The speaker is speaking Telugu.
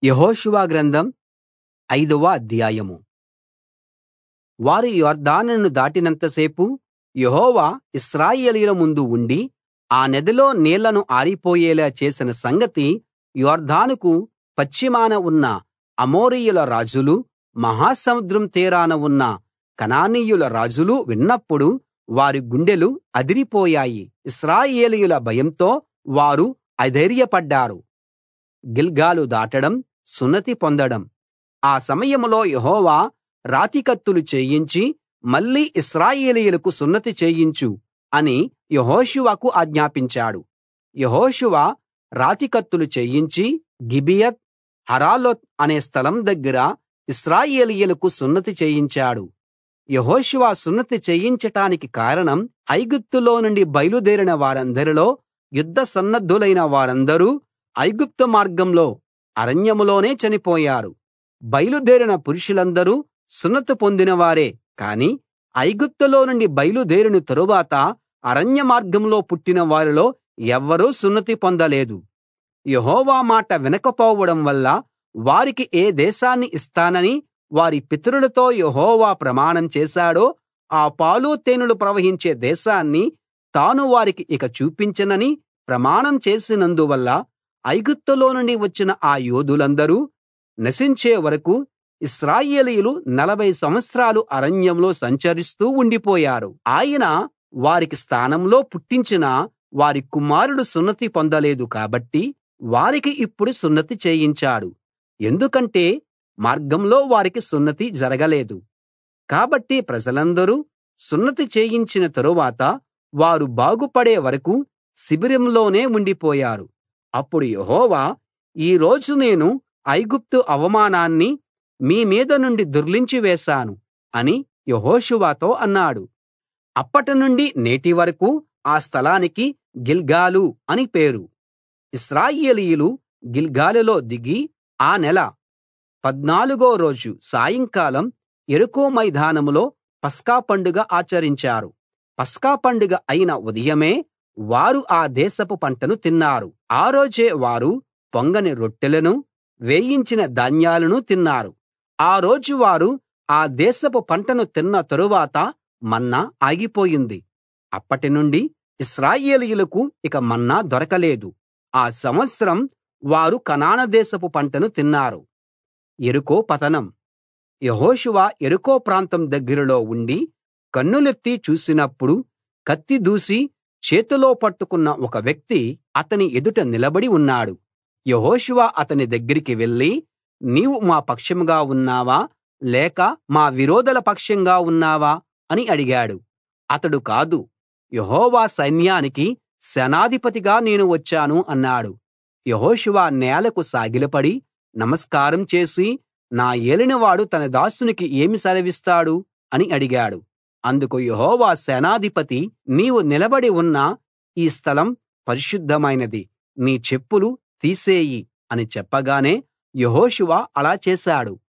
యెహోషువ గ్రంథం ఐదవ అధ్యాయం వారు యొర్దానును దాటినంత సేపు యెహోవా ఇశ్రాయేలీయుల ముందు ఉండి ఆ నదిలో నీళ్లను ఆరిపోయేలా చేసిన సంగతి యొర్దానుకు పశ్చిమాన ఉన్న అమోరీయుల రాజులూ మహాసముద్రం తీరాన ఉన్న కనానీయుల రాజులూ విన్నప్పుడు వారి గుండెలు అదిరిపోయాయి ఇశ్రాయేలీయుల భయంతో వారు అధైర్యపడ్డారు గిల్గాలు దాటడం సున్నతి పొందడం ఆ సమయంలో యెహోవా రాతికత్తులు చేయించి మళ్ళీ ఇశ్రాయేలీయులకు సున్నతి చేయించు అని యెహోషువకు ఆజ్ఞాపించాడు యెహోషువ రాతికత్తులు చేయించి గిబియత్ హరాలోత్ అనే స్థలం దగ్గర ఇశ్రాయేలీయులకు సున్నతి చేయించాడు యెహోషువ సున్నతి చేయించటానికి కారణం ఐగుప్తులో నుండి బయలుదేరిన వారందరిలో యుద్ధ సన్నద్ధులైన వారందరూ ఐగుప్తు మార్గంలో అరణ్యంలోనే చనిపోయారు బయలుదేరిన పురుషులందరూ సున్నతి పొందినవారే కాని ఐగుప్తులో నుండి బయలుదేరిన తరువాత అరణ్య మార్గంలో పుట్టిన వారిలో ఎవ్వరూ సున్నతి పొందలేదు యెహోవా మాట వినకపోవడం వల్ల వారికి ఏ దేశాన్ని ఇస్తానని వారి పితరులతో యెహోవా ప్రమాణం చేశాడో ఆ పాలు తేనెలు ప్రవహించే దేశాన్ని తాను వారికి ఇక చూపించనని ప్రమాణం చేసినందువల్ల ఐగుప్తులో నుండి వచ్చిన ఆ యోధులందరూ నశించే వరకూ ఇశ్రాయేలీయులు నలభై సంవత్సరాలు అరణ్యంలో సంచరిస్తూ ఉండిపోయారు ఆయన వారికి స్థానంలో పుట్టించిన వారి కుమారులు సున్నతి పొందలేదు కాబట్టి వారికి ఇప్పుడు సున్నతి చేయించాడు ఎందుకంటే మార్గంలో వారికి సున్నతి జరగలేదు కాబట్టి ప్రజలందరూ సున్నతి చేయించిన తరువాత వారు బాగుపడే వరకూ శిబిరంలోనే ఉండిపోయారు అప్పుడు యెహోవా ఈ రోజు నేను ఐగుప్తు అవమానాన్ని మీ మీద నుండి దొర్లించి వేశాను అని యెహోషువతో అన్నాడు అప్పటినుండి నేటి వరకూ ఆ స్థలానికి గిల్గాలు అని పేరు ఇశ్రాయేలీయులు గిల్గాలులో దిగి ఆ నెల పద్నాలుగో రోజు సాయంకాలం యెరికో మైదానంలో పస్కా పండుగ ఆచరించారు పస్కా పండుగ అయిన ఉదయమే వారు ఆ దేశపు పంటను తిన్నారు ఆ రోజే వారు పొంగని రొట్టెలను వేయించిన ధాన్యాలను తిన్నారు ఆ రోజు వారు ఆ దేశపు పంటను తిన్న తరువాత మన్నా ఆగిపోయింది అప్పటి నుండి ఇశ్రాయేలీయులకు ఇక మన్నా దొరకలేదు ఆ సంవత్సరం వారు కనాన దేశపు పంటను తిన్నారు యెరికో పతనం యెహోషువ యెరికో ప్రాంతం దగ్గరలో ఉండి కన్నులెత్తి చూసినప్పుడు కత్తి దూసి చేతిలో పట్టుకున్న ఒక వ్యక్తి అతని ఎదుట నిలబడి ఉన్నాడు యెహోషువ అతని దగ్గరికి వెళ్లి నీవు మా పక్షంగా ఉన్నావా లేక మా విరోధుల పక్షంగా ఉన్నావా అని అడిగాడు అతడు కాదు యెహోవా సైన్యానికి సేనాధిపతిగా నేను వచ్చాను అన్నాడు యెహోషువ నేలకు సాగిలపడి నమస్కారం చేసి నా ఏలినవాడు తన దాసునికి ఏమి సెలవిస్తాడు అని అడిగాడు అందుకు యెహోవా సేనాధిపతి నీవు నిలబడి ఉన్న ఈ స్థలం పరిశుద్ధమైనది నీ చెప్పులు తీసేయి అని చెప్పగానే యెహోషువ అలా చేశాడు